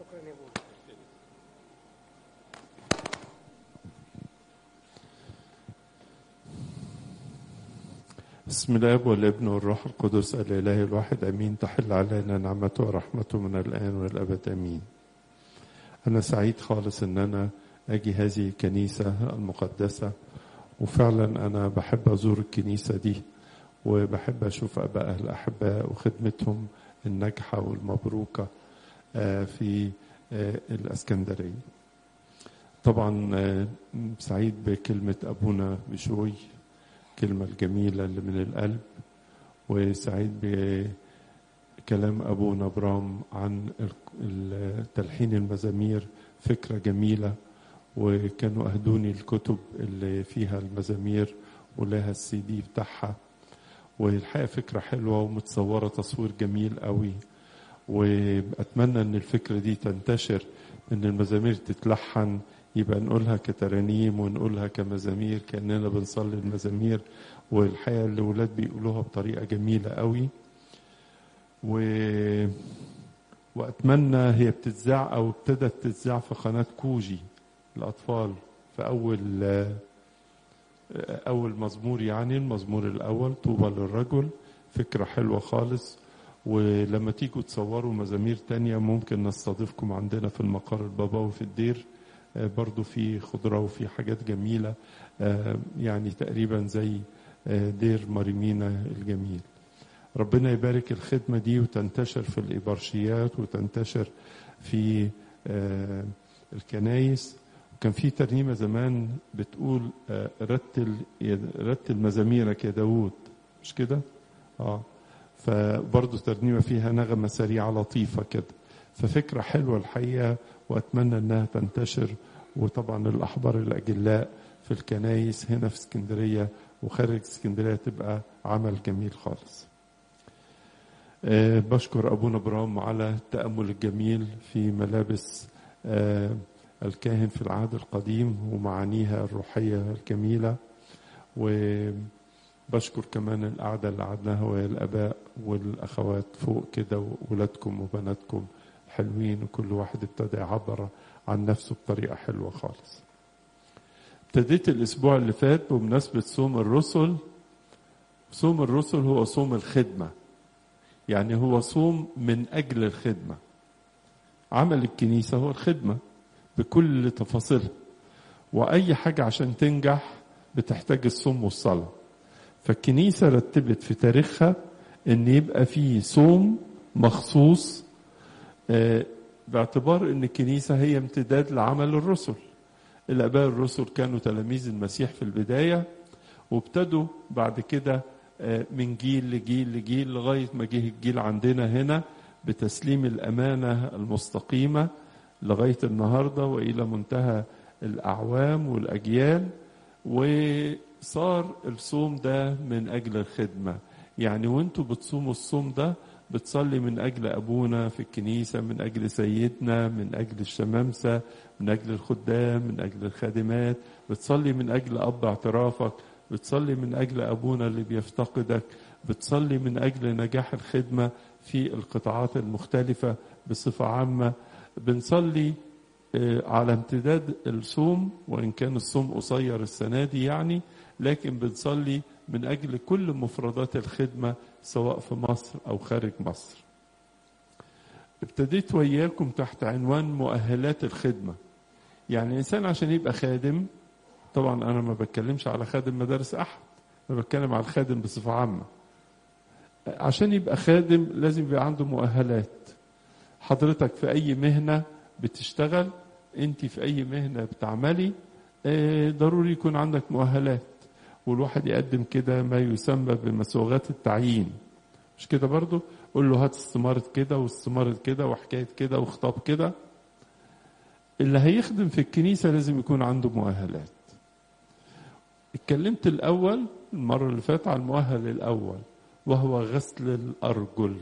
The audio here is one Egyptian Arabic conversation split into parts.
بسم الاب والابن والروح القدس الاله الواحد امين تحل علينا نعمته ورحمته من الان والابد امين انا سعيد خالص ان انا اجي هذه الكنيسه المقدسه وفعلا انا بحب ازور الكنيسه دي وبحب اشوف ابائها الاحباء وخدمتهم الناجحه والمبروكه في الاسكندريه طبعا سعيد بكلمه ابونا بشوي الكلمة الجميلة اللي من القلب وسعيد بكلام أبونا برام عن تلحين المزامير فكرة جميلة وكانوا أهدوني الكتب اللي فيها المزامير ولها السي دي بتاعها والحقيقة فكرة حلوة ومتصورة تصوير جميل قوي وأتمنى أن الفكرة دي تنتشر أن المزامير تتلحن يبقى نقولها كترانيم ونقولها كمزامير كأننا بنصلي المزامير والحقيقة الأولاد بيقولوها بطريقة جميلة قوي و... وأتمنى هي بتتذاع أو ابتدت تتذاع في قناة كوجي الأطفال في أول أول مزمور يعني المزمور الأول طوبى للرجل فكرة حلوة خالص ولما تيجوا تصوروا مزامير تانية ممكن نستضيفكم عندنا في المقر الباباوي في الدير برضو في خضرة وفي حاجات جميلة يعني تقريبا زي دير مريمينا الجميل ربنا يبارك الخدمة دي وتنتشر في الإبرشيات وتنتشر في الكنايس كان في ترنيمة زمان بتقول رتل رتل مزاميرك يا داوود مش كده؟ اه فبرضه ترنيمة فيها نغمة سريعة لطيفة كده ففكرة حلوة الحقيقة وأتمنى أنها تنتشر وطبعا الأحبار الأجلاء في الكنايس هنا في اسكندرية وخارج اسكندرية تبقى عمل جميل خالص أه بشكر أبونا برام على التأمل الجميل في ملابس أه الكاهن في العهد القديم ومعانيها الروحية الجميلة وبشكر كمان القعدة اللي قعدناها ويا الآباء والأخوات فوق كده وولادكم وبناتكم حلوين وكل واحد ابتدى يعبر عن نفسه بطريقة حلوة خالص ابتديت الأسبوع اللي فات بمناسبة صوم الرسل صوم الرسل هو صوم الخدمة يعني هو صوم من أجل الخدمة عمل الكنيسة هو الخدمة بكل تفاصيلها وأي حاجة عشان تنجح بتحتاج الصوم والصلاة فالكنيسة رتبت في تاريخها ان يبقى في صوم مخصوص باعتبار ان الكنيسه هي امتداد لعمل الرسل الاباء الرسل كانوا تلاميذ المسيح في البدايه وابتدوا بعد كده من جيل لجيل لجيل لغايه ما جه الجيل عندنا هنا بتسليم الامانه المستقيمه لغايه النهارده والى منتهى الاعوام والاجيال وصار الصوم ده من اجل الخدمه يعني وانتوا بتصوموا الصوم ده بتصلي من أجل أبونا في الكنيسة من أجل سيدنا من أجل الشمامسة من أجل الخدام من أجل الخادمات بتصلي من أجل أب اعترافك بتصلي من أجل أبونا اللي بيفتقدك بتصلي من أجل نجاح الخدمة في القطاعات المختلفة بصفة عامة بنصلي على امتداد الصوم وإن كان الصوم قصير السنة دي يعني لكن بنصلي من أجل كل مفردات الخدمة سواء في مصر أو خارج مصر ابتديت وياكم تحت عنوان مؤهلات الخدمة يعني الإنسان عشان يبقى خادم طبعا أنا ما بتكلمش على خادم مدارس أحد أنا بتكلم على الخادم بصفة عامة عشان يبقى خادم لازم يبقى عنده مؤهلات حضرتك في أي مهنة بتشتغل أنت في أي مهنة بتعملي ضروري يكون عندك مؤهلات والواحد يقدم كده ما يسمى بمسوغات التعيين مش كده برضو قول له هات استمارة كده واستمارة كده وحكاية كده وخطاب كده اللي هيخدم في الكنيسة لازم يكون عنده مؤهلات اتكلمت الأول المرة اللي فاتت على المؤهل الأول وهو غسل الأرجل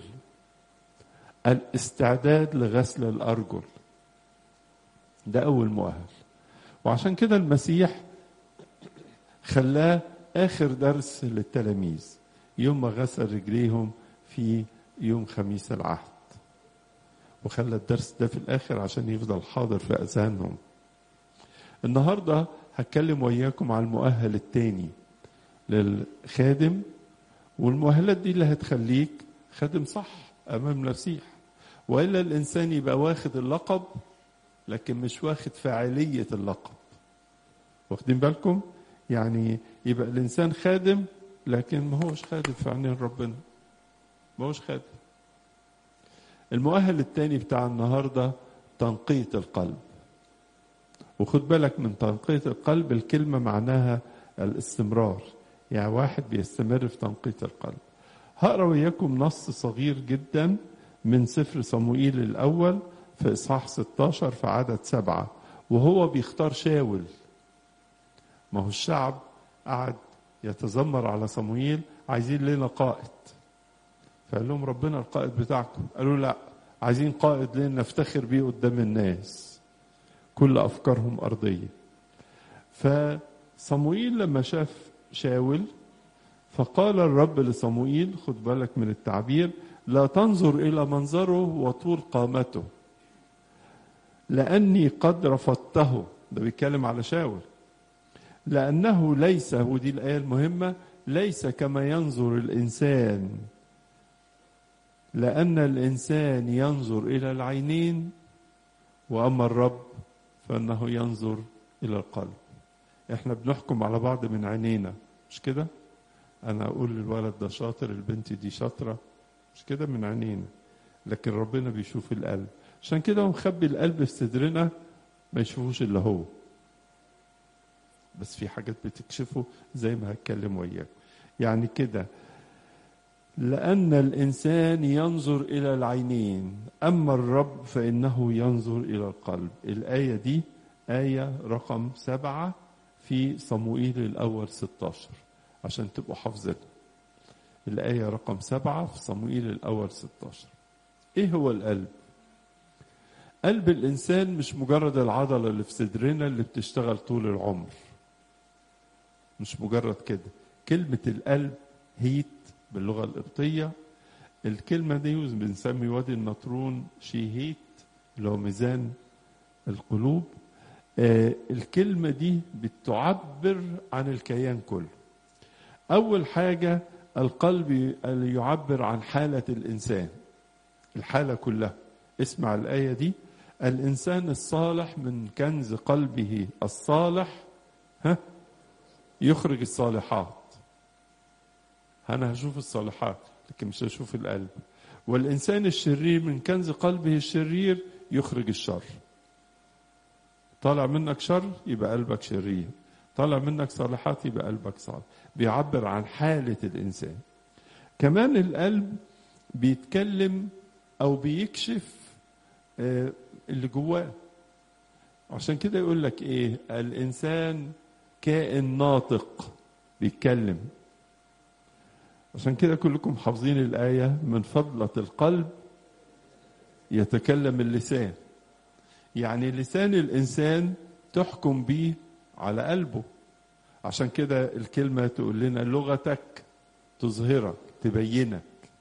الاستعداد لغسل الأرجل ده أول مؤهل وعشان كده المسيح خلاه آخر درس للتلاميذ يوم ما غسل رجليهم في يوم خميس العهد وخلى الدرس ده في الآخر عشان يفضل حاضر في أذهانهم النهاردة هتكلم وياكم على المؤهل التاني للخادم والمؤهلات دي اللي هتخليك خادم صح أمام المسيح وإلا الإنسان يبقى واخد اللقب لكن مش واخد فاعلية اللقب واخدين بالكم يعني يبقى الإنسان خادم لكن ما هوش خادم في عينين ربنا ما هوش خادم المؤهل الثاني بتاع النهارده تنقية القلب وخد بالك من تنقية القلب الكلمة معناها الاستمرار يعني واحد بيستمر في تنقية القلب هقرا وياكم نص صغير جدا من سفر صموئيل الأول في إصحاح 16 في عدد سبعة وهو بيختار شاول ما هو الشعب قعد يتذمر على صموئيل عايزين لنا قائد فقال لهم ربنا القائد بتاعكم قالوا لا عايزين قائد لنا نفتخر بيه قدام الناس كل أفكارهم أرضية فصموئيل لما شاف شاول فقال الرب لصموئيل خد بالك من التعبير لا تنظر إلى منظره وطول قامته لأني قد رفضته ده بيتكلم على شاول لأنه ليس ودي الآية المهمة ليس كما ينظر الإنسان لأن الإنسان ينظر إلى العينين وأما الرب فإنه ينظر إلى القلب إحنا بنحكم على بعض من عينينا مش كده أنا أقول للولد ده شاطر البنت دي شاطرة مش كده من عينينا لكن ربنا بيشوف القلب عشان كده هو مخبي القلب في صدرنا ما يشوفوش إلا هو بس في حاجات بتكشفه زي ما هتكلم وياك يعني كده لأن الإنسان ينظر إلى العينين أما الرب فإنه ينظر إلى القلب الآية دي آية رقم سبعة في صموئيل الأول 16 عشان تبقوا حافظينها الآية رقم سبعة في صموئيل الأول 16 إيه هو القلب؟ قلب الإنسان مش مجرد العضلة اللي في صدرنا اللي بتشتغل طول العمر مش مجرد كده كلمة القلب هيت باللغة القبطية الكلمة دي بنسمي وادي النطرون شيهيت اللي هو ميزان القلوب آه الكلمة دي بتعبر عن الكيان كله أول حاجة القلب يعبر عن حالة الإنسان الحالة كلها اسمع الآية دي الإنسان الصالح من كنز قلبه الصالح ها يخرج الصالحات أنا هشوف الصالحات لكن مش هشوف القلب والإنسان الشرير من كنز قلبه الشرير يخرج الشر طالع منك شر يبقى قلبك شرير طالع منك صالحات يبقى قلبك صالح بيعبر عن حالة الإنسان كمان القلب بيتكلم أو بيكشف اللي جواه عشان كده يقول لك إيه الإنسان كائن ناطق بيتكلم عشان كده كلكم حافظين الآية من فضلة القلب يتكلم اللسان يعني لسان الإنسان تحكم بيه على قلبه عشان كده الكلمة تقول لنا لغتك تظهرك تبينك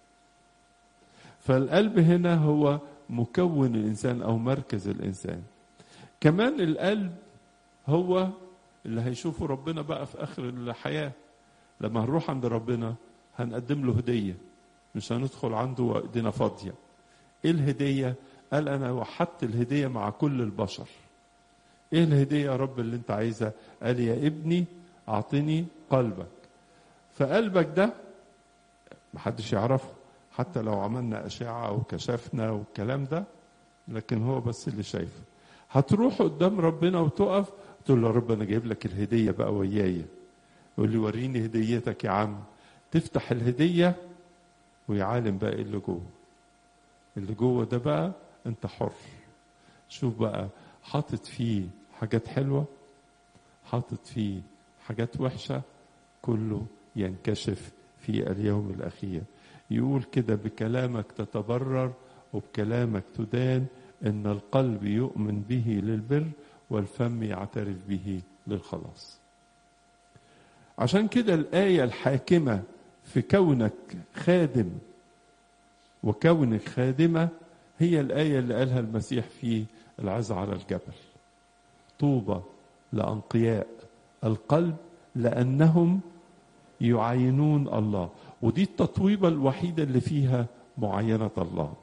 فالقلب هنا هو مكون الإنسان أو مركز الإنسان كمان القلب هو اللي هيشوفه ربنا بقى في آخر الحياة لما هنروح عند ربنا هنقدم له هدية مش هندخل عنده وإيدينا فاضية إيه الهدية؟ قال أنا وحدت الهدية مع كل البشر إيه الهدية يا رب اللي أنت عايزها؟ قال يا ابني أعطني قلبك فقلبك ده محدش يعرفه حتى لو عملنا أشعة وكشفنا والكلام ده لكن هو بس اللي شايفه هتروح قدام ربنا وتقف تقول له يا رب أنا جايب لك الهدية بقى ويايا يقول لي وريني هديتك يا عم تفتح الهدية ويعالم بقى اللي جوه اللي جوه ده بقى انت حر شوف بقى حاطط فيه حاجات حلوة حاطط فيه حاجات وحشة كله ينكشف في اليوم الأخير يقول كده بكلامك تتبرر وبكلامك تدان إن القلب يؤمن به للبر والفم يعترف به للخلاص عشان كده الآية الحاكمة في كونك خادم وكونك خادمة هي الآية اللي قالها المسيح في العزة على الجبل طوبى لأنقياء القلب لأنهم يعاينون الله ودي التطويبة الوحيدة اللي فيها معاينة الله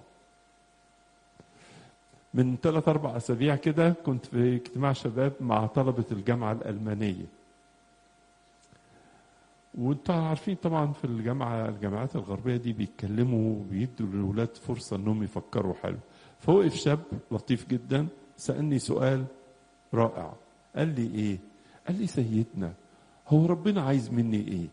من ثلاث أربع أسابيع كده كنت في اجتماع شباب مع طلبة الجامعة الألمانية وانتوا عارفين طبعا في الجامعة الجامعات الغربية دي بيتكلموا وبيدوا للولاد فرصة انهم يفكروا حلو فوقف شاب لطيف جدا سألني سؤال رائع قال لي ايه قال لي سيدنا هو ربنا عايز مني ايه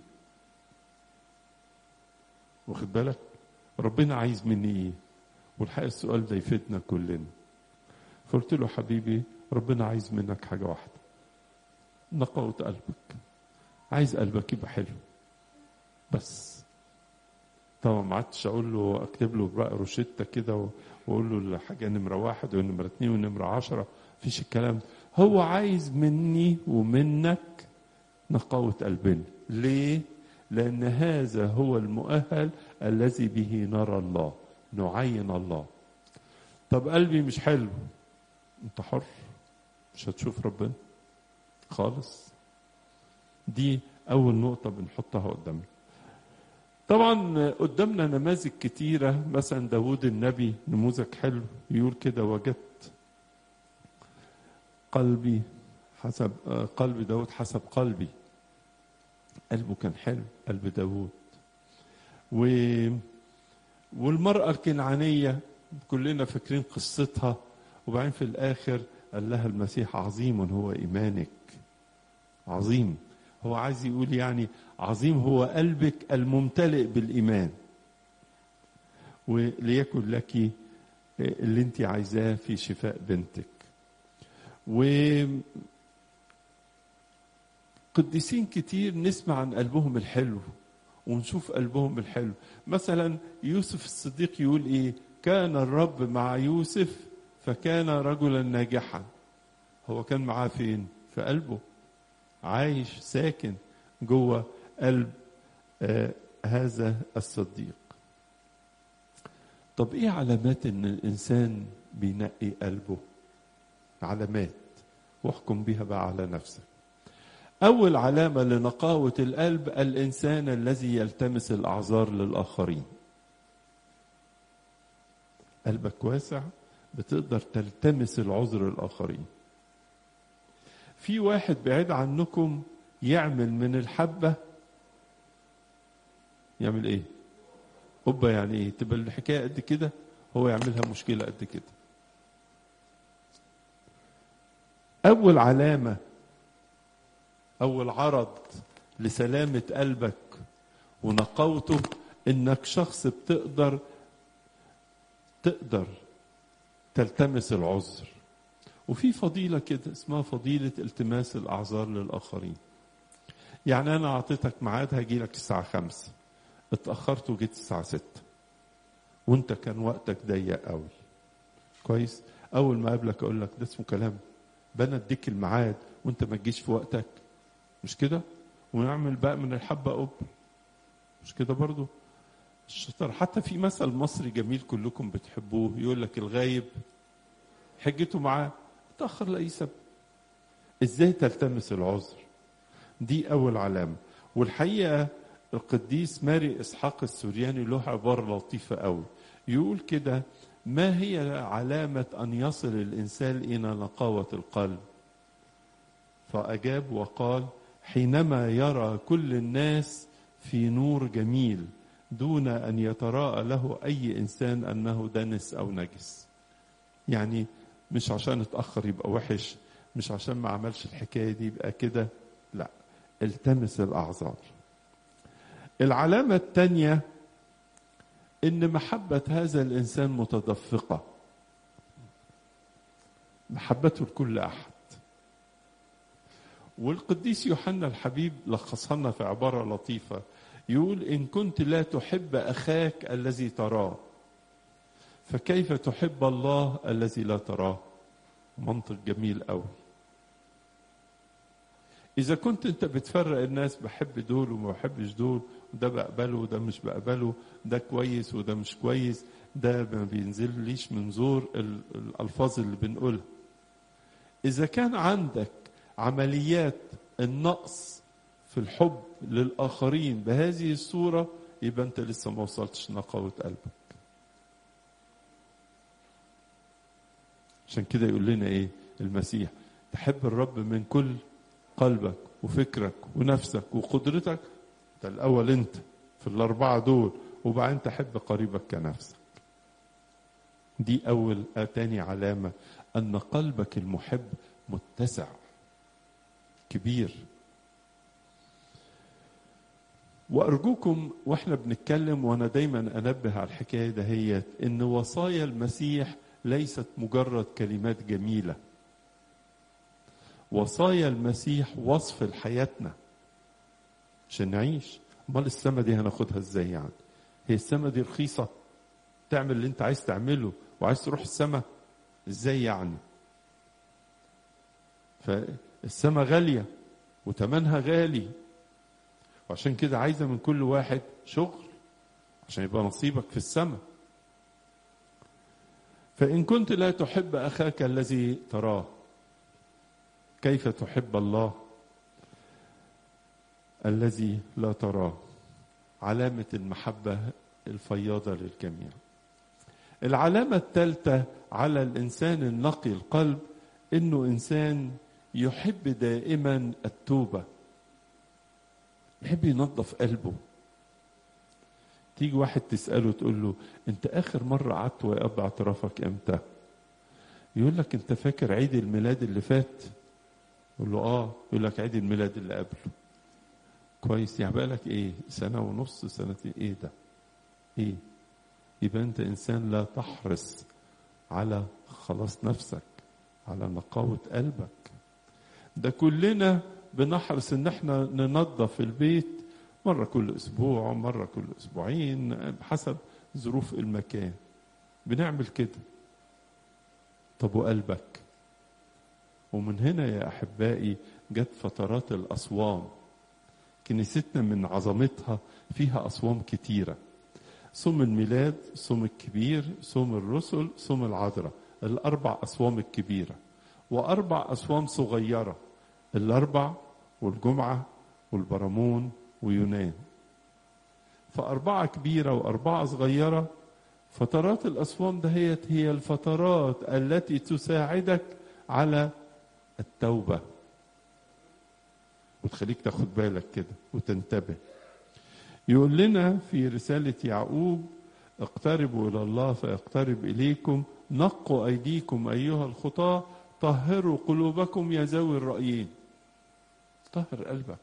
واخد بالك ربنا عايز مني ايه والحقيقة السؤال ده يفيدنا كلنا فقلت له حبيبي ربنا عايز منك حاجة واحدة نقاوة قلبك عايز قلبك يبقى حلو بس طبعا ما عدتش اقول له اكتب له بقى روشته كده واقول له الحاجه نمره واحد ونمره اثنين ونمره عشرة مفيش الكلام ده هو عايز مني ومنك نقاوة قلبنا ليه؟ لأن هذا هو المؤهل الذي به نرى الله نعين الله طب قلبي مش حلو انت حر مش هتشوف ربنا خالص دي أول نقطة بنحطها قدامنا طبعا قدامنا نماذج كتيرة مثلا داود النبي نموذج حلو يقول كده وجدت قلبي حسب قلب داود حسب قلبي قلبه كان حلو قلب داود و والمرأة الكنعانية كلنا فاكرين قصتها وبعدين في الآخر قال لها المسيح عظيم هو إيمانك عظيم هو عايز يقول يعني عظيم هو قلبك الممتلئ بالإيمان وليكن لك اللي انت عايزاه في شفاء بنتك و قديسين كتير نسمع عن قلبهم الحلو ونشوف قلبهم الحلو مثلا يوسف الصديق يقول ايه كان الرب مع يوسف فكان رجلا ناجحا هو كان معاه فين في قلبه عايش ساكن جوه قلب آه هذا الصديق طب ايه علامات ان الانسان بينقي قلبه علامات واحكم بيها بقى على نفسك اول علامه لنقاوه القلب الانسان الذي يلتمس الاعذار للاخرين قلبك واسع بتقدر تلتمس العذر للاخرين في واحد بعيد عنكم يعمل من الحبة يعمل ايه قبة يعني ايه تبقى الحكاية قد كده هو يعملها مشكلة قد كده أول علامة أول عرض لسلامة قلبك ونقاوته إنك شخص بتقدر تقدر تلتمس العذر وفي فضيلة كده اسمها فضيلة التماس الأعذار للآخرين يعني أنا أعطيتك ميعاد هاجي لك الساعة خمسة اتأخرت وجيت الساعة ستة وانت كان وقتك ضيق قوي كويس أول ما أقابلك أقول لك ده اسمه كلام بنا اديك الميعاد وانت ما تجيش في وقتك مش كده ونعمل بقى من الحبة قب مش كده برضو الشطر حتى في مثل مصري جميل كلكم بتحبوه يقول لك الغايب حجته معاه تأخر لأي سبب ازاي تلتمس العذر دي أول علامة والحقيقة القديس ماري إسحاق السورياني له عبارة لطيفة قوي يقول كده ما هي علامة أن يصل الإنسان إلى نقاوة القلب فأجاب وقال حينما يرى كل الناس في نور جميل دون أن يتراءى له أي إنسان أنه دنس أو نجس يعني مش عشان اتأخر يبقى وحش مش عشان ما عملش الحكاية دي يبقى كده لا التمس الأعذار العلامة الثانية إن محبة هذا الإنسان متدفقة محبته لكل أحد والقديس يوحنا الحبيب لخصها لنا في عبارة لطيفة يقول إن كنت لا تحب أخاك الذي تراه فكيف تحب الله الذي لا تراه منطق جميل قوي إذا كنت أنت بتفرق الناس بحب دول وما بحبش دول وده بقبله وده مش بقبله ده كويس وده مش كويس ده ما بينزليش من زور ال- الألفاظ اللي بنقولها إذا كان عندك عمليات النقص في الحب للآخرين بهذه الصورة يبقى أنت لسه ما وصلتش نقاوة قلبك عشان كده يقول لنا إيه المسيح تحب الرب من كل قلبك وفكرك ونفسك وقدرتك ده الأول أنت في الأربعة دول وبعدين تحب قريبك كنفسك دي أول آه، تاني علامة أن قلبك المحب متسع كبير وأرجوكم وإحنا بنتكلم وأنا دايما أنبه على الحكاية دهيت إن وصايا المسيح ليست مجرد كلمات جميلة وصايا المسيح وصف لحياتنا عشان نعيش امال السما دي هناخدها ازاي يعني هي السما دي رخيصه تعمل اللي انت عايز تعمله وعايز تروح السما ازاي يعني فالسما غاليه وتمنها غالي وعشان كده عايزه من كل واحد شغل عشان يبقى نصيبك في السما فان كنت لا تحب اخاك الذي تراه كيف تحب الله الذي لا تراه علامة المحبة الفياضة للجميع العلامة الثالثة على الإنسان النقي القلب إنه إنسان يحب دائما التوبة يحب ينظف قلبه تيجي واحد تسأله تقول له أنت آخر مرة قعدت ويقب اعترافك إمتى؟ يقول لك أنت فاكر عيد الميلاد اللي فات؟ يقول له آه يقول لك عيد الميلاد اللي قبله كويس يعني بالك ايه سنة ونص سنتين ايه ده ايه يبقى انت انسان لا تحرص على خلاص نفسك على نقاوة قلبك ده كلنا بنحرص ان احنا ننظف البيت مرة كل اسبوع مرة كل اسبوعين بحسب ظروف المكان بنعمل كده طب وقلبك ومن هنا يا احبائي جت فترات الاصوام كنيستنا من عظمتها فيها أصوام كتيرة صوم الميلاد صوم الكبير صوم الرسل صوم العذراء الأربع أصوام الكبيرة وأربع أصوام صغيرة الأربع والجمعة والبرامون ويونان فأربعة كبيرة وأربعة صغيرة فترات الأصوام دهيت هي الفترات التي تساعدك على التوبه وتخليك تاخد بالك كده وتنتبه يقول لنا في رسالة يعقوب اقتربوا إلى الله فيقترب إليكم نقوا أيديكم أيها الخطاة طهروا قلوبكم يا ذوي الرأيين طهر قلبك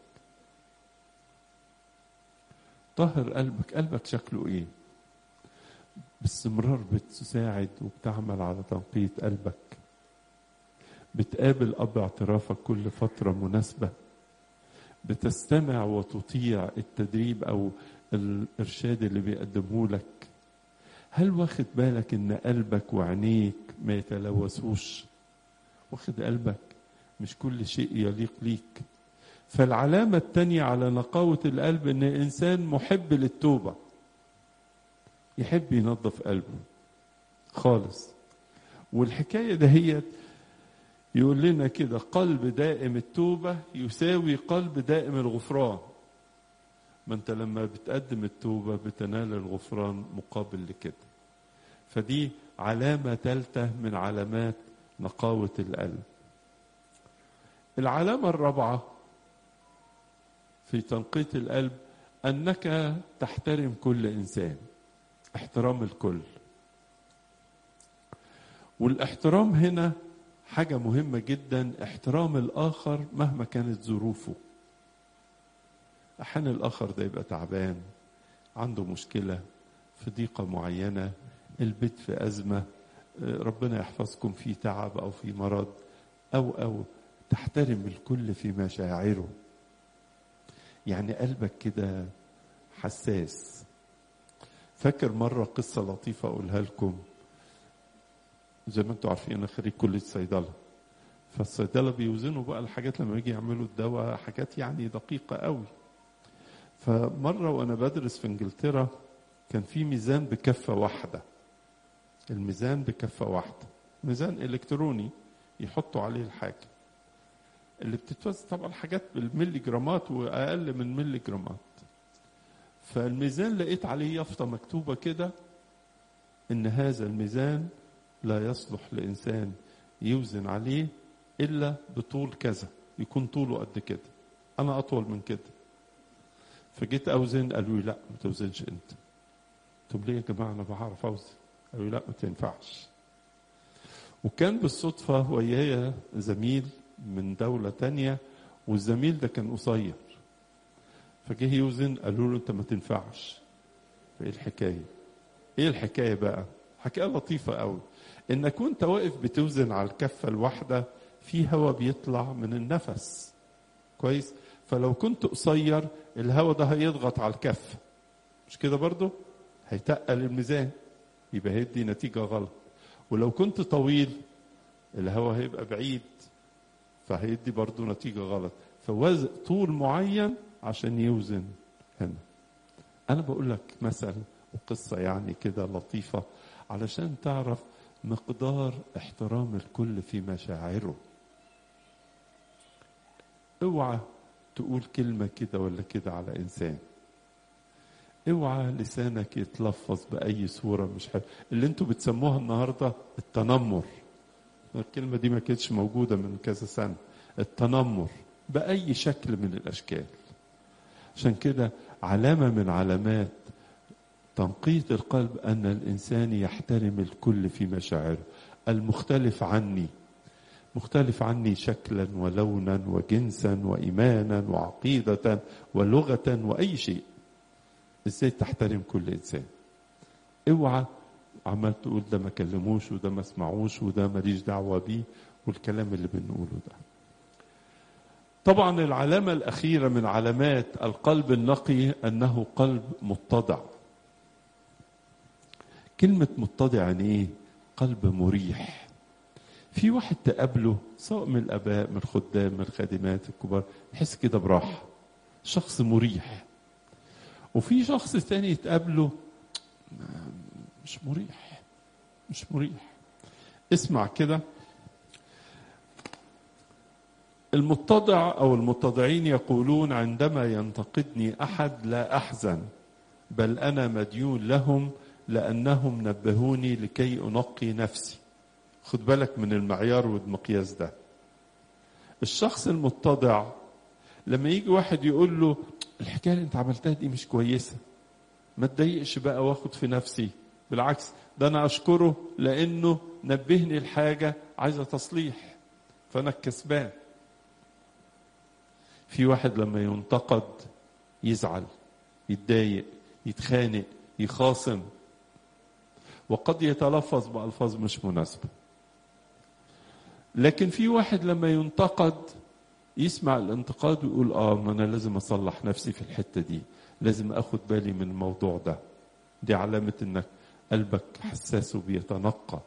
طهر قلبك قلبك شكله ايه باستمرار بتساعد وبتعمل على تنقية قلبك بتقابل أب اعترافك كل فترة مناسبة بتستمع وتطيع التدريب او الارشاد اللي بيقدمه لك هل واخد بالك ان قلبك وعينيك ما يتلوثوش واخد قلبك مش كل شيء يليق ليك فالعلامة التانية على نقاوة القلب ان انسان محب للتوبة يحب ينظف قلبه خالص والحكاية دهيت يقول لنا كده قلب دائم التوبة يساوي قلب دائم الغفران ما انت لما بتقدم التوبة بتنال الغفران مقابل لكده فدي علامة ثالثة من علامات نقاوة القلب العلامة الرابعة في تنقية القلب أنك تحترم كل إنسان احترام الكل والاحترام هنا حاجة مهمة جدا احترام الآخر مهما كانت ظروفه أحيانا الآخر ده يبقى تعبان عنده مشكلة في ضيقة معينة البيت في أزمة ربنا يحفظكم في تعب أو في مرض أو أو تحترم الكل في مشاعره يعني قلبك كده حساس فاكر مرة قصة لطيفة أقولها لكم زي ما انتم عارفين انا خريج كليه صيدله فالصيدله بيوزنوا بقى الحاجات لما يجي يعملوا الدواء حاجات يعني دقيقه قوي فمره وانا بدرس في انجلترا كان في ميزان بكفه واحده الميزان بكفة واحدة ميزان إلكتروني يحطوا عليه الحاجة اللي بتتوزن طبعا حاجات بالملي جرامات وأقل من ملي جرامات فالميزان لقيت عليه يافطة مكتوبة كده إن هذا الميزان لا يصلح لإنسان يوزن عليه إلا بطول كذا يكون طوله قد كده أنا أطول من كده فجيت أوزن قالوا لي لا ما توزنش أنت طب ليه يا جماعة أنا بعرف أوزن قالوا لي لا ما تنفعش وكان بالصدفة ويايا زميل من دولة تانية والزميل ده كان قصير فجه يوزن قالوا له انت ما تنفعش فايه الحكاية ايه الحكاية بقى حكاية لطيفة قوي انك وانت واقف بتوزن على الكفة الواحدة في هواء بيطلع من النفس كويس فلو كنت قصير الهواء ده هيضغط على الكفة مش كده برضو هيتقل الميزان يبقى هيدي نتيجة غلط ولو كنت طويل الهواء هيبقى بعيد فهيدي برضو نتيجة غلط فوزن طول معين عشان يوزن هنا أنا بقول لك مثل وقصة يعني كده لطيفة علشان تعرف مقدار احترام الكل في مشاعره اوعى تقول كلمة كده ولا كده على إنسان اوعى لسانك يتلفظ بأي صورة مش حلوة اللي انتوا بتسموها النهاردة التنمر الكلمة دي ما كانتش موجودة من كذا سنة التنمر بأي شكل من الأشكال عشان كده علامة من علامات تنقية القلب أن الإنسان يحترم الكل في مشاعره المختلف عني مختلف عني شكلا ولونا وجنسا وإيمانا وعقيدة ولغة وأي شيء ازاي تحترم كل انسان اوعى عمال تقول ده ما كلموش وده ما اسمعوش وده ماليش دعوه بيه والكلام اللي بنقوله ده طبعا العلامه الاخيره من علامات القلب النقي انه قلب متضع كلمه متضع يعني ايه قلب مريح في واحد تقابله سواء من الاباء من الخدام من الخادمات الكبار تحس كده براحه شخص مريح وفي شخص تاني تقابله مش مريح مش مريح اسمع كده المتضع او المتضعين يقولون عندما ينتقدني احد لا احزن بل انا مديون لهم لانهم نبهوني لكي انقي نفسي خد بالك من المعيار والمقياس ده الشخص المتضع لما يجي واحد يقول له الحكايه اللي انت عملتها دي مش كويسه ما تضايقش بقى واخد في نفسي بالعكس ده انا اشكره لانه نبهني الحاجه عايزه تصليح فانا الكسبان في واحد لما ينتقد يزعل يتضايق يتخانق يخاصم وقد يتلفظ بألفاظ مش مناسبة لكن في واحد لما ينتقد يسمع الانتقاد ويقول اه ما انا لازم اصلح نفسي في الحته دي لازم اخد بالي من الموضوع ده دي علامه انك قلبك حساس وبيتنقى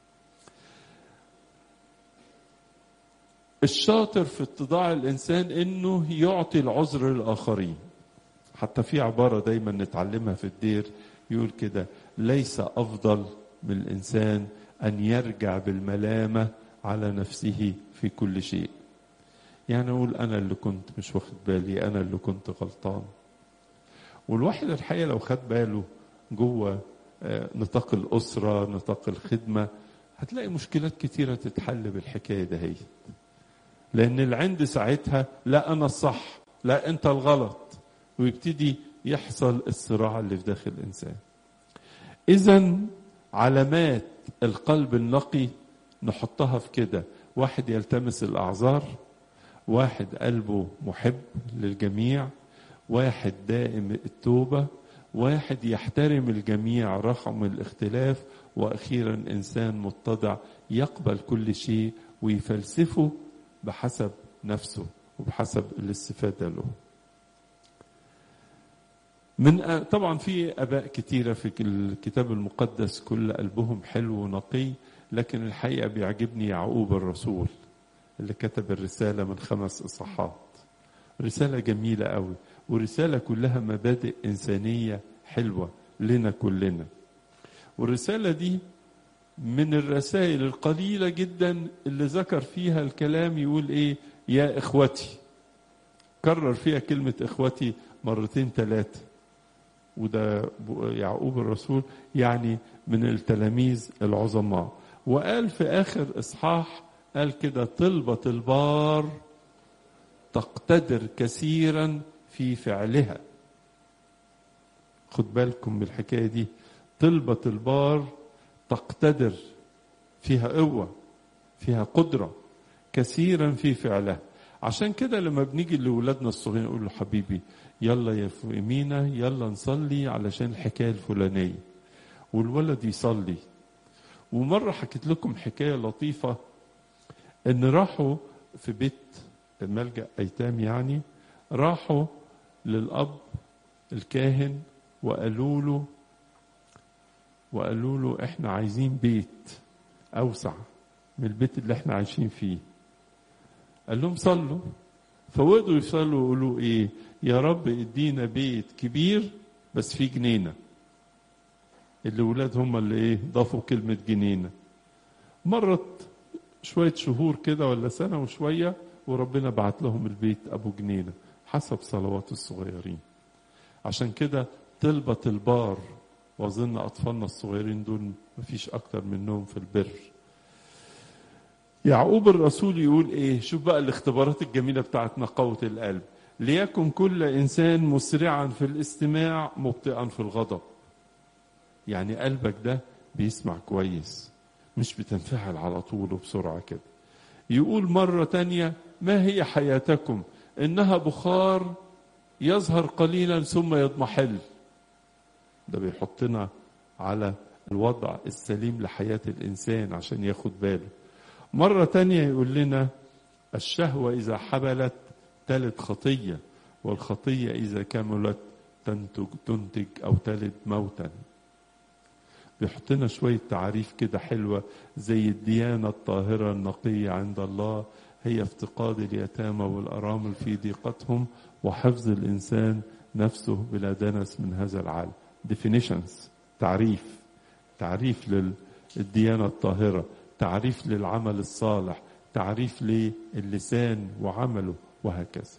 الشاطر في اتضاع الانسان انه يعطي العذر للاخرين حتى في عباره دايما نتعلمها في الدير يقول كده ليس افضل من الانسان ان يرجع بالملامه على نفسه في كل شيء يعني اقول انا اللي كنت مش واخد بالي انا اللي كنت غلطان والواحد الحقيقه لو خد باله جوه نطاق الاسره نطاق الخدمه هتلاقي مشكلات كتيره تتحل بالحكايه ده هي لان العند ساعتها لا انا الصح لا انت الغلط ويبتدي يحصل الصراع اللي في داخل الانسان اذا علامات القلب النقي نحطها في كده واحد يلتمس الاعذار واحد قلبه محب للجميع واحد دائم التوبة واحد يحترم الجميع رغم الاختلاف وأخيرا إنسان متضع يقبل كل شيء ويفلسفه بحسب نفسه وبحسب الاستفادة له من طبعا في اباء كتيره في الكتاب المقدس كل قلبهم حلو ونقي لكن الحقيقه بيعجبني يعقوب الرسول اللي كتب الرسالة من خمس إصحاحات رسالة جميلة قوي ورسالة كلها مبادئ إنسانية حلوة لنا كلنا والرسالة دي من الرسائل القليلة جدا اللي ذكر فيها الكلام يقول ايه يا اخوتي كرر فيها كلمة اخوتي مرتين ثلاثة وده يعقوب الرسول يعني من التلاميذ العظماء وقال في آخر إصحاح قال كده طلبة البار تقتدر كثيرا في فعلها خد بالكم بالحكاية دي طلبة البار تقتدر فيها قوة فيها قدرة كثيرا في فعلها عشان كده لما بنيجي لأولادنا الصغيرين نقول له حبيبي يلا يا فؤمينا يلا نصلي علشان الحكاية الفلانية والولد يصلي ومرة حكيت لكم حكاية لطيفة ان راحوا في بيت ملجأ ايتام يعني راحوا للاب الكاهن وقالوا له وقالوا له احنا عايزين بيت اوسع من البيت اللي احنا عايشين فيه قال لهم صلوا فوقدوا يصلوا ويقولوا ايه يا رب ادينا بيت كبير بس فيه جنينه الولاد هم اللي ايه ضافوا كلمه جنينه مرت شويه شهور كده ولا سنه وشويه وربنا بعت لهم البيت ابو جنينه حسب صلوات الصغيرين عشان كده طلبة البار واظن اطفالنا الصغيرين دول مفيش اكتر منهم في البر يعقوب الرسول يقول ايه شوف بقى الاختبارات الجميله بتاعت نقاوه القلب ليكن كل انسان مسرعا في الاستماع مبطئا في الغضب يعني قلبك ده بيسمع كويس مش بتنفعل على طول وبسرعه كده يقول مره تانية ما هي حياتكم انها بخار يظهر قليلا ثم يضمحل ده بيحطنا على الوضع السليم لحياه الانسان عشان ياخد باله مرة تانية يقول لنا الشهوة إذا حبلت تلد خطية والخطية إذا كملت تنتج تنتج أو تلد موتا بيحطنا شوية تعريف كده حلوة زي الديانة الطاهرة النقية عند الله هي افتقاد اليتامى والأرامل في ضيقتهم وحفظ الإنسان نفسه بلا دنس من هذا العالم definitions تعريف تعريف للديانة الطاهرة تعريف للعمل الصالح تعريف للسان وعمله وهكذا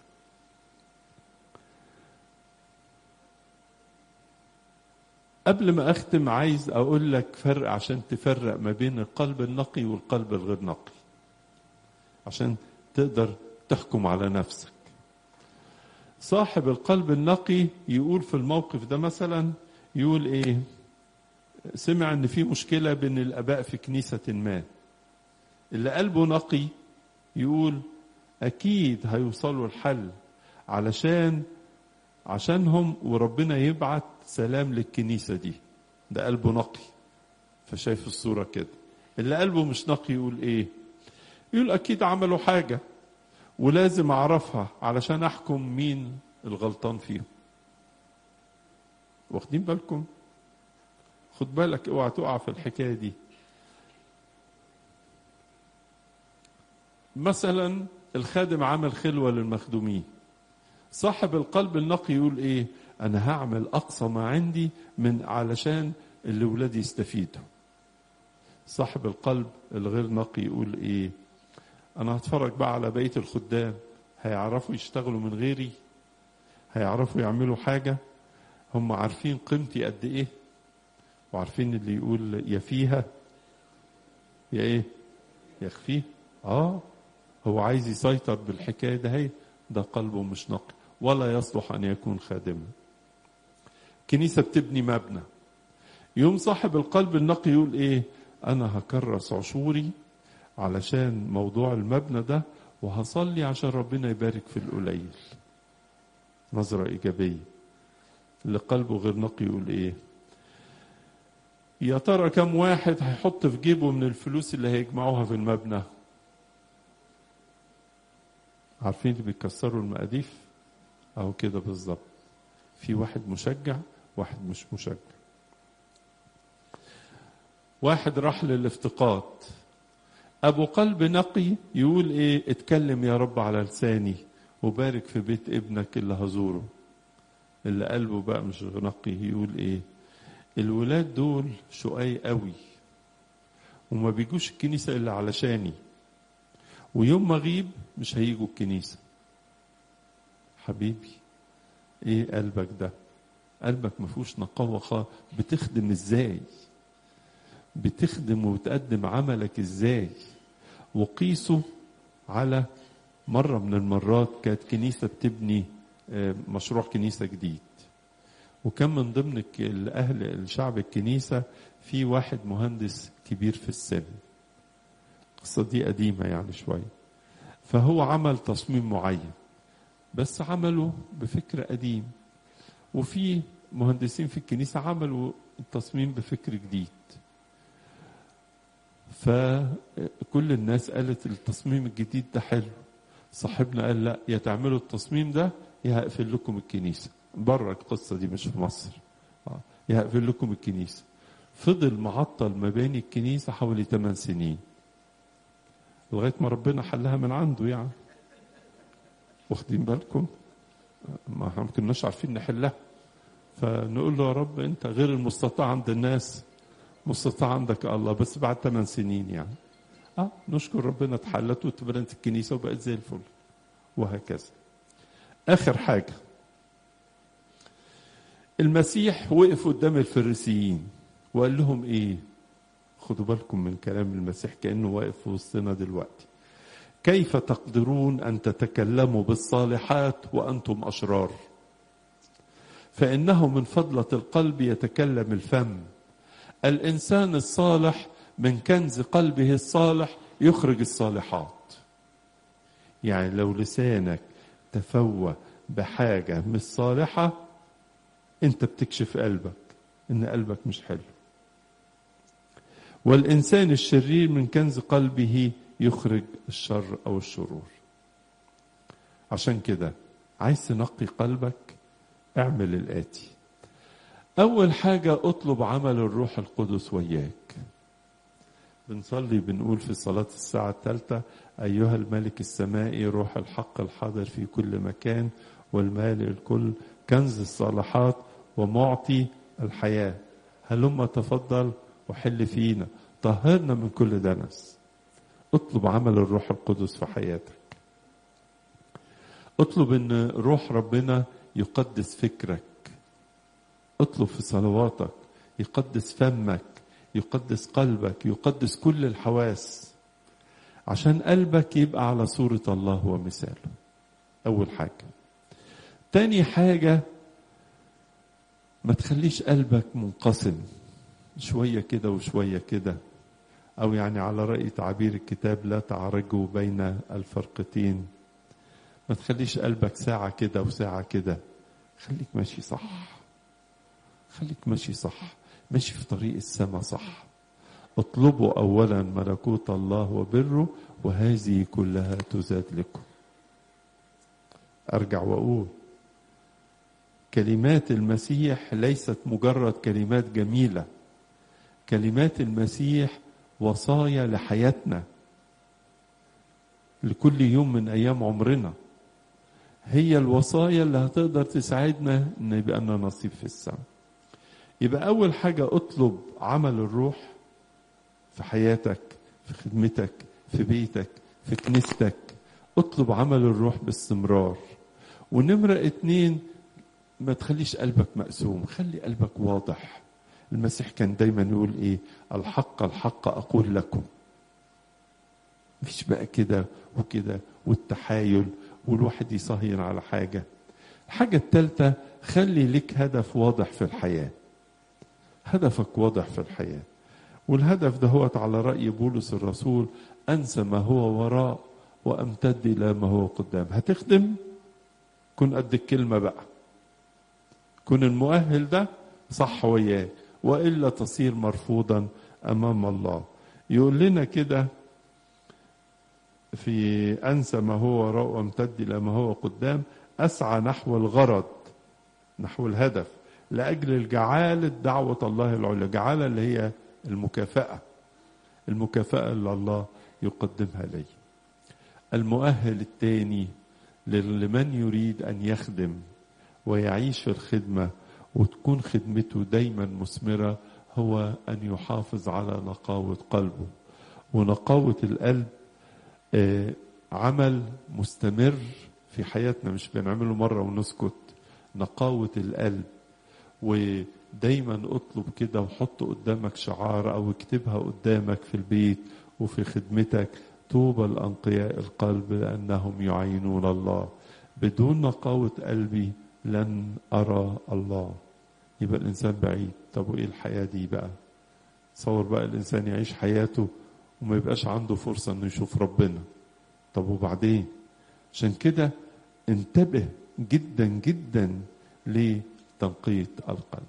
قبل ما اختم عايز اقول لك فرق عشان تفرق ما بين القلب النقي والقلب الغير نقي عشان تقدر تحكم على نفسك صاحب القلب النقي يقول في الموقف ده مثلا يقول ايه سمع ان في مشكله بين الاباء في كنيسه ما اللي قلبه نقي يقول اكيد هيوصلوا الحل علشان عشانهم وربنا يبعت سلام للكنيسه دي ده قلبه نقي فشايف الصوره كده اللي قلبه مش نقي يقول ايه يقول اكيد عملوا حاجه ولازم اعرفها علشان احكم مين الغلطان فيهم واخدين بالكم خد بالك اوعى تقع في الحكايه دي مثلا الخادم عمل خلوه للمخدومين صاحب القلب النقي يقول ايه انا هعمل اقصى ما عندي من علشان الاولاد يستفيدوا صاحب القلب الغير نقي يقول ايه انا هتفرج بقى على بقيه الخدام هيعرفوا يشتغلوا من غيري هيعرفوا يعملوا حاجه هم عارفين قيمتي قد ايه وعارفين اللي يقول يا فيها يا ايه يخفيه اه هو عايز يسيطر بالحكايه ده هي ده قلبه مش نقي ولا يصلح ان يكون خادما كنيسه بتبني مبنى يوم صاحب القلب النقي يقول ايه انا هكرس عشوري علشان موضوع المبنى ده وهصلي عشان ربنا يبارك في القليل نظرة إيجابية اللي قلبه غير نقي يقول إيه يا ترى كم واحد هيحط في جيبه من الفلوس اللي هيجمعوها في المبنى عارفين اللي بيكسروا المقاديف أو كده بالظبط في واحد مشجع واحد مش مشجع واحد راح للافتقاد ابو قلب نقي يقول ايه اتكلم يا رب على لساني وبارك في بيت ابنك اللي هزوره اللي قلبه بقى مش نقي يقول ايه الولاد دول شقاي قوي وما بيجوش الكنيسة إلا علشاني ويوم ما أغيب مش هيجوا الكنيسة حبيبي إيه قلبك ده قلبك ما فيهوش نقاوة خالص بتخدم إزاي بتخدم وبتقدم عملك إزاي وقيسه على مرة من المرات كانت كنيسة بتبني مشروع كنيسة جديد وكان من ضمن الأهل الشعب الكنيسة في واحد مهندس كبير في السن القصة دي قديمة يعني شوية فهو عمل تصميم معين بس عمله بفكر قديم وفي مهندسين في الكنيسة عملوا التصميم بفكر جديد فكل الناس قالت التصميم الجديد ده حلو صاحبنا قال لا يا تعملوا التصميم ده يا هقفل لكم الكنيسة بره القصة دي مش في مصر يا هقفل لكم الكنيسة فضل معطل مباني الكنيسة حوالي 8 سنين لغاية ما ربنا حلها من عنده يعني واخدين بالكم ما احنا ما كناش عارفين نحلها فنقول له يا رب انت غير المستطاع عند الناس مستطاع عندك يا الله بس بعد 8 سنين يعني اه نشكر ربنا اتحلت واتبنت الكنيسه وبقت زي الفل وهكذا اخر حاجه المسيح وقف قدام الفريسيين وقال لهم ايه خدوا بالكم من كلام المسيح كانه واقف في وسطنا دلوقتي كيف تقدرون ان تتكلموا بالصالحات وانتم اشرار فانه من فضله القلب يتكلم الفم الانسان الصالح من كنز قلبه الصالح يخرج الصالحات يعني لو لسانك تفوه بحاجه مش صالحه انت بتكشف قلبك ان قلبك مش حلو والانسان الشرير من كنز قلبه يخرج الشر او الشرور عشان كده عايز تنقي قلبك اعمل الاتي اول حاجه اطلب عمل الروح القدس وياك بنصلي بنقول في صلاة الساعة الثالثة أيها الملك السمائي روح الحق الحاضر في كل مكان والمال الكل كنز الصالحات ومعطي الحياة هلما تفضل وحل فينا طهرنا من كل دنس اطلب عمل الروح القدس في حياتك اطلب ان روح ربنا يقدس فكرك اطلب في صلواتك يقدس فمك يقدس قلبك يقدس كل الحواس عشان قلبك يبقى على صورة الله ومثاله أول حاجة تاني حاجة ما تخليش قلبك منقسم شوية كده وشوية كده أو يعني على رأي تعبير الكتاب لا تعرجوا بين الفرقتين ما تخليش قلبك ساعة كده وساعة كده خليك ماشي صح خليك ماشي صح ماشي في طريق السماء صح اطلبوا اولا ملكوت الله وبره وهذه كلها تزاد لكم ارجع واقول كلمات المسيح ليست مجرد كلمات جميله كلمات المسيح وصايا لحياتنا لكل يوم من ايام عمرنا هي الوصايا اللي هتقدر تساعدنا ان يبقى لنا نصيب في السماء يبقى أول حاجة اطلب عمل الروح في حياتك في خدمتك في بيتك في كنيستك اطلب عمل الروح باستمرار ونمرة اتنين ما تخليش قلبك مقسوم خلي قلبك واضح المسيح كان دايما يقول ايه الحق الحق اقول لكم مفيش بقى كده وكده والتحايل والواحد يصهين على حاجة الحاجة الثالثة خلي لك هدف واضح في الحياه هدفك واضح في الحياة والهدف ده هو على رأي بولس الرسول أنسى ما هو وراء وأمتد إلى ما هو قدام هتخدم كن قد الكلمة بقى كن المؤهل ده صح وياه وإلا تصير مرفوضا أمام الله يقول لنا كده في أنسى ما هو وراء وامتد إلى ما هو قدام أسعى نحو الغرض نحو الهدف لأجل الجعالة دعوة الله العليا جعالة اللي هي المكافأة المكافأة اللي الله يقدمها لي المؤهل الثاني لمن يريد أن يخدم ويعيش في الخدمة وتكون خدمته دايما مثمرة هو أن يحافظ على نقاوة قلبه ونقاوة القلب آه، عمل مستمر في حياتنا مش بنعمله مرة ونسكت نقاوة القلب ودايما اطلب كده وحط قدامك شعار او اكتبها قدامك في البيت وفي خدمتك طوبى الأنقياء القلب لأنهم يعينون الله بدون نقاوة قلبي لن أرى الله يبقى الإنسان بعيد طب وإيه الحياة دي بقى تصور بقى الإنسان يعيش حياته وما يبقاش عنده فرصة إنه يشوف ربنا طب وبعدين عشان كده انتبه جدا جدا لتنقية القلب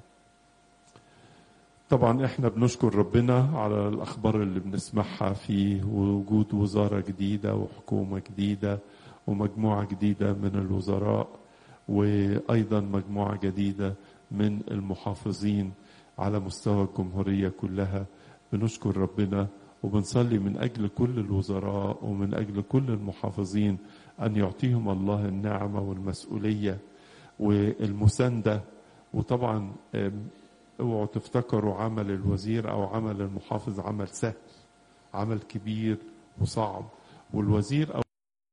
طبعا احنا بنشكر ربنا على الاخبار اللي بنسمعها في وجود وزاره جديده وحكومه جديده ومجموعه جديده من الوزراء وايضا مجموعه جديده من المحافظين على مستوى الجمهوريه كلها بنشكر ربنا وبنصلي من اجل كل الوزراء ومن اجل كل المحافظين ان يعطيهم الله النعمه والمسؤوليه والمسانده وطبعا اوعوا تفتكروا عمل الوزير او عمل المحافظ عمل سهل عمل كبير وصعب والوزير او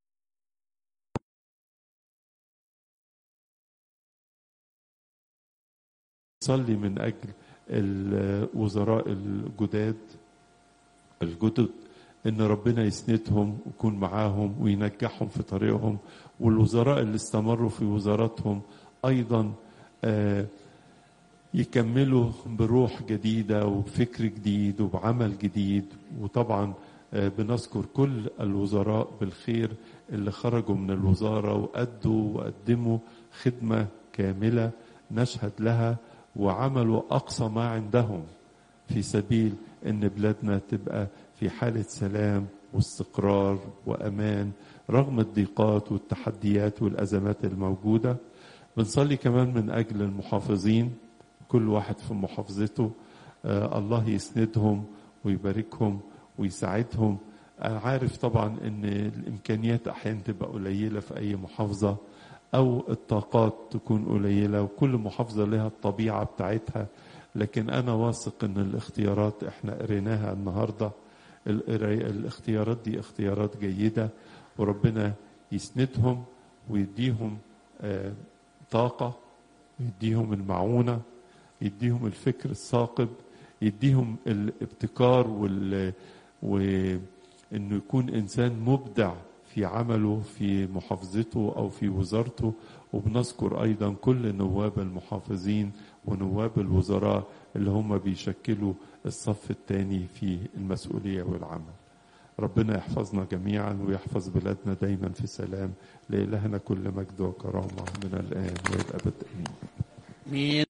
صلي من اجل الوزراء الجداد الجدد ان ربنا يسندهم ويكون معاهم وينجحهم في طريقهم والوزراء اللي استمروا في وزاراتهم ايضا آه يكملوا بروح جديدة وبفكر جديد وبعمل جديد وطبعا بنذكر كل الوزراء بالخير اللي خرجوا من الوزارة وأدوا وقدموا خدمة كاملة نشهد لها وعملوا أقصى ما عندهم في سبيل أن بلادنا تبقى في حالة سلام واستقرار وأمان رغم الضيقات والتحديات والأزمات الموجودة بنصلي كمان من أجل المحافظين كل واحد في محافظته آه الله يسندهم ويباركهم ويساعدهم أنا عارف طبعا ان الامكانيات احيانا تبقى قليله في اي محافظه او الطاقات تكون قليله وكل محافظه لها الطبيعه بتاعتها لكن انا واثق ان الاختيارات احنا قريناها النهارده الاختيارات دي اختيارات جيده وربنا يسندهم ويديهم آه طاقه ويديهم المعونه يديهم الفكر الثاقب يديهم الابتكار وال وانه يكون انسان مبدع في عمله في محافظته او في وزارته وبنذكر ايضا كل نواب المحافظين ونواب الوزراء اللي هم بيشكلوا الصف الثاني في المسؤوليه والعمل. ربنا يحفظنا جميعا ويحفظ بلادنا دايما في سلام لإلهنا كل مجد وكرامه من الان والى الابد امين. مين